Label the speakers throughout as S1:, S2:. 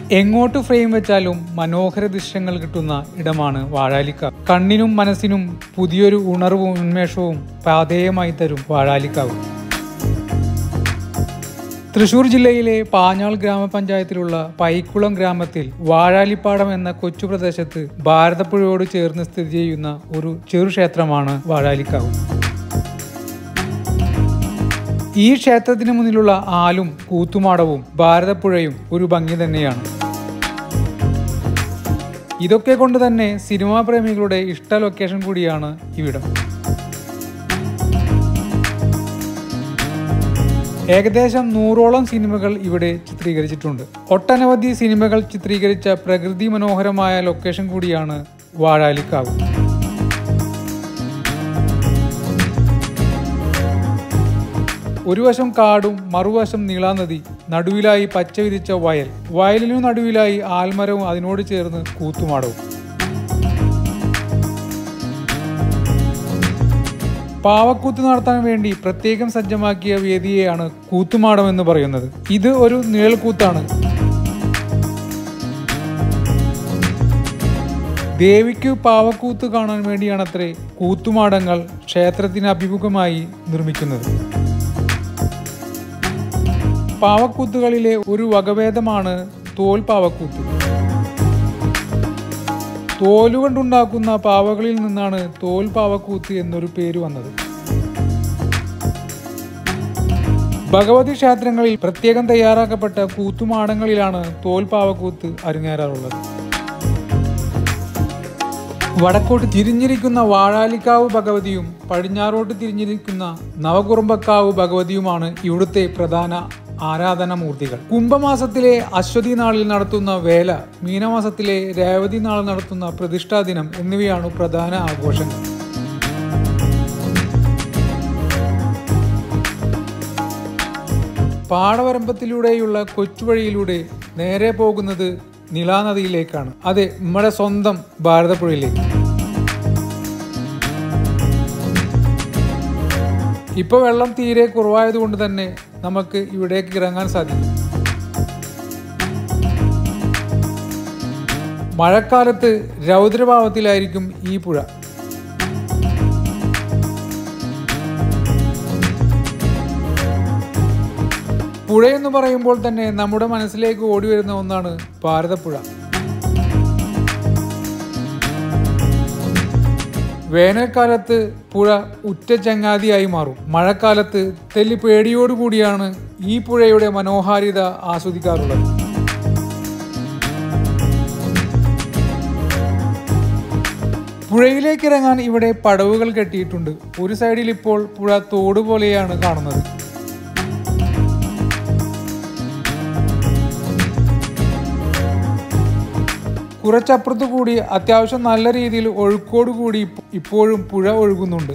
S1: എങ്ങോട്ട് ഫ്രെയിം വെച്ചാലും മനോഹര ദൃശ്യങ്ങൾ കിട്ടുന്ന ഇടമാണ് വാഴാലിക്കാവ് കണ്ണിനും മനസ്സിനും പുതിയൊരു ഉണർവും ഉന്മേഷവും പാതേയമായി തരും വാഴാലിക്കാവ് തൃശൂർ ജില്ലയിലെ പാഞ്ഞാൾ ഗ്രാമപഞ്ചായത്തിലുള്ള പൈക്കുളം ഗ്രാമത്തിൽ വാഴാലിപ്പാടം എന്ന കൊച്ചു പ്രദേശത്ത് ഭാരതപ്പുഴയോട് ചേർന്ന് സ്ഥിതി ചെയ്യുന്ന ഒരു ചെറുക്ഷേത്രമാണ് വാഴാലിക്കാവ് ഈ ക്ഷേത്രത്തിന് മുന്നിലുള്ള ആലും കൂത്തുമാടവും ഭാരതപ്പുഴയും ഒരു ഭംഗി തന്നെയാണ് ഇതൊക്കെ കൊണ്ട് തന്നെ സിനിമാ പ്രേമികളുടെ ഇഷ്ട ലൊക്കേഷൻ കൂടിയാണ് ഇവിടം ഏകദേശം നൂറോളം സിനിമകൾ ഇവിടെ ചിത്രീകരിച്ചിട്ടുണ്ട് ഒട്ടനവധി സിനിമകൾ ചിത്രീകരിച്ച പ്രകൃതി മനോഹരമായ ലൊക്കേഷൻ കൂടിയാണ് വാഴാലിക്കാവ് ഒരു വശം കാടും മറുവശം നീളാനദി നടുവിലായി പച്ച വിരിച്ച വയൽ വയലിനു നടുവിലായി ആൽമരവും അതിനോട് ചേർന്ന് കൂത്തുമാടവും പാവക്കൂത്ത് നടത്താൻ വേണ്ടി പ്രത്യേകം സജ്ജമാക്കിയ വേദിയെയാണ് കൂത്തുമാടം എന്ന് പറയുന്നത് ഇത് ഒരു നിഴൽക്കൂത്താണ് ദേവിക്ക് പാവക്കൂത്ത് കാണാൻ വേണ്ടിയാണത്രേ കൂത്തുമാടങ്ങൾ ക്ഷേത്രത്തിന് അഭിമുഖമായി നിർമ്മിക്കുന്നത് പാവക്കൂത്തുകളിലെ ഒരു വകഭേദമാണ് തോൽ പാവക്കൂത്ത് തോലുകൊണ്ടുണ്ടാക്കുന്ന പാവകളിൽ നിന്നാണ് തോൽ പാവക്കൂത്ത് എന്നൊരു പേര് വന്നത് ഭഗവതി ക്ഷേത്രങ്ങളിൽ പ്രത്യേകം തയ്യാറാക്കപ്പെട്ട കൂത്തുമാടങ്ങളിലാണ് തോൽ പാവക്കൂത്ത് അരങ്ങേറാറുള്ളത് വടക്കോട്ട് തിരിഞ്ഞിരിക്കുന്ന വാഴാലിക്കാവ് ഭഗവതിയും പടിഞ്ഞാറോട്ട് തിരിഞ്ഞിരിക്കുന്ന നവകുറുമ്പക്കാവ് ഭഗവതിയുമാണ് ഇവിടുത്തെ പ്രധാന ആരാധനാമൂർത്തികൾ കുംഭമാസത്തിലെ അശ്വതി നാളിൽ നടത്തുന്ന വേല മീനമാസത്തിലെ രേവതി നാളിൽ നടത്തുന്ന പ്രതിഷ്ഠാ ദിനം എന്നിവയാണ് പ്രധാന ആഘോഷങ്ങൾ പാടവരമ്പത്തിലൂടെയുള്ള കൊച്ചുവഴിയിലൂടെ നേരെ പോകുന്നത് നിളാനദിയിലേക്കാണ് അതെ നമ്മുടെ സ്വന്തം ഭാരതപ്പുഴയിലേക്ക് ഇപ്പൊ വെള്ളം തീരെ കുറവായതുകൊണ്ട് തന്നെ നമുക്ക് ഇവിടേക്ക് ഇറങ്ങാൻ സാധിക്കും മഴക്കാലത്ത് രൗദ്രഭാവത്തിലായിരിക്കും ഈ പുഴ പുഴയെന്ന് പറയുമ്പോൾ തന്നെ നമ്മുടെ മനസ്സിലേക്ക് ഓടി വരുന്ന ഒന്നാണ് ഭാരതപ്പുഴ വേനൽക്കാലത്ത് പുഴ ഉറ്റ ചങ്ങാതിയായി മാറും മഴക്കാലത്ത് തെല്ലി പേടിയോടുകൂടിയാണ് ഈ പുഴയുടെ മനോഹാരിത ആസ്വദിക്കാറുള്ളത് പുഴയിലേക്ക് ഇറങ്ങാൻ ഇവിടെ പടവുകൾ കെട്ടിയിട്ടുണ്ട് ഒരു സൈഡിൽ ഇപ്പോൾ പുഴ തോട് പോലെയാണ് കാണുന്നത് കുറച്ചപ്പുറത്ത് കൂടി അത്യാവശ്യം നല്ല രീതിയിൽ ഒഴുക്കോട് കൂടി ഇപ്പോഴും പുഴ ഒഴുകുന്നുണ്ട്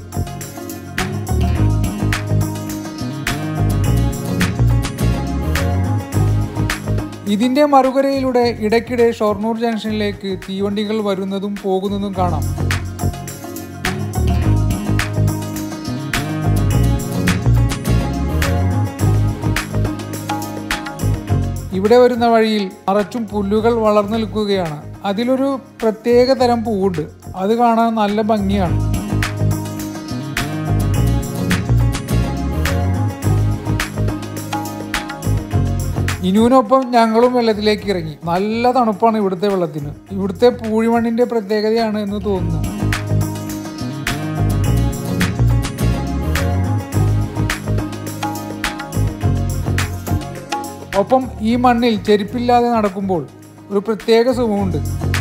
S1: ഇതിന്റെ മറുകരയിലൂടെ ഇടയ്ക്കിടെ ഷൊർണൂർ ജംഗ്ഷനിലേക്ക് തീവണ്ടികൾ വരുന്നതും പോകുന്നതും കാണാം ഇവിടെ വരുന്ന വഴിയിൽ നിറച്ചും പുല്ലുകൾ വളർന്നു നിൽക്കുകയാണ് അതിലൊരു പ്രത്യേക തരം പൂവുണ്ട് അത് കാണാൻ നല്ല ഭംഗിയാണ് ഇനുവിനൊപ്പം ഞങ്ങളും വെള്ളത്തിലേക്ക് ഇറങ്ങി നല്ല തണുപ്പാണ് ഇവിടുത്തെ വെള്ളത്തിന് ഇവിടുത്തെ പൂഴിമണ്ണിന്റെ പ്രത്യേകതയാണ് എന്ന് തോന്നുന്നു ഒപ്പം ഈ മണ്ണിൽ ചെരുപ്പില്ലാതെ നടക്കുമ്പോൾ ഒരു പ്രത്യേക സുഖമുണ്ട്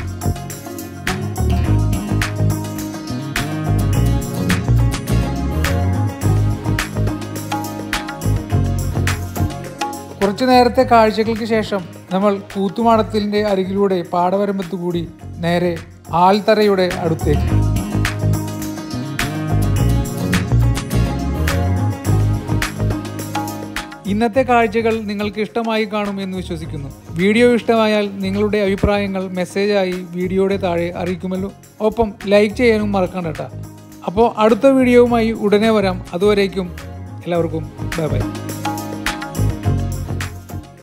S1: കുറച്ചു നേരത്തെ കാഴ്ചകൾക്ക് ശേഷം നമ്മൾ കൂത്തുമാടത്തിൻ്റെ അരികിലൂടെ പാടവരമ്പത്ത് കൂടി നേരെ ആൽത്തറയുടെ അടുത്തേക്ക് ഇന്നത്തെ കാഴ്ചകൾ നിങ്ങൾക്ക് ഇഷ്ടമായി കാണും എന്ന് വിശ്വസിക്കുന്നു വീഡിയോ ഇഷ്ടമായാൽ നിങ്ങളുടെ അഭിപ്രായങ്ങൾ മെസ്സേജായി വീഡിയോയുടെ താഴെ അറിയിക്കുമല്ലോ ഒപ്പം ലൈക്ക് ചെയ്യാനും മറക്കണ്ട കേട്ടോ അപ്പോൾ അടുത്ത വീഡിയോവുമായി ഉടനെ വരാം അതുവരേക്കും എല്ലാവർക്കും ബൈ ബൈ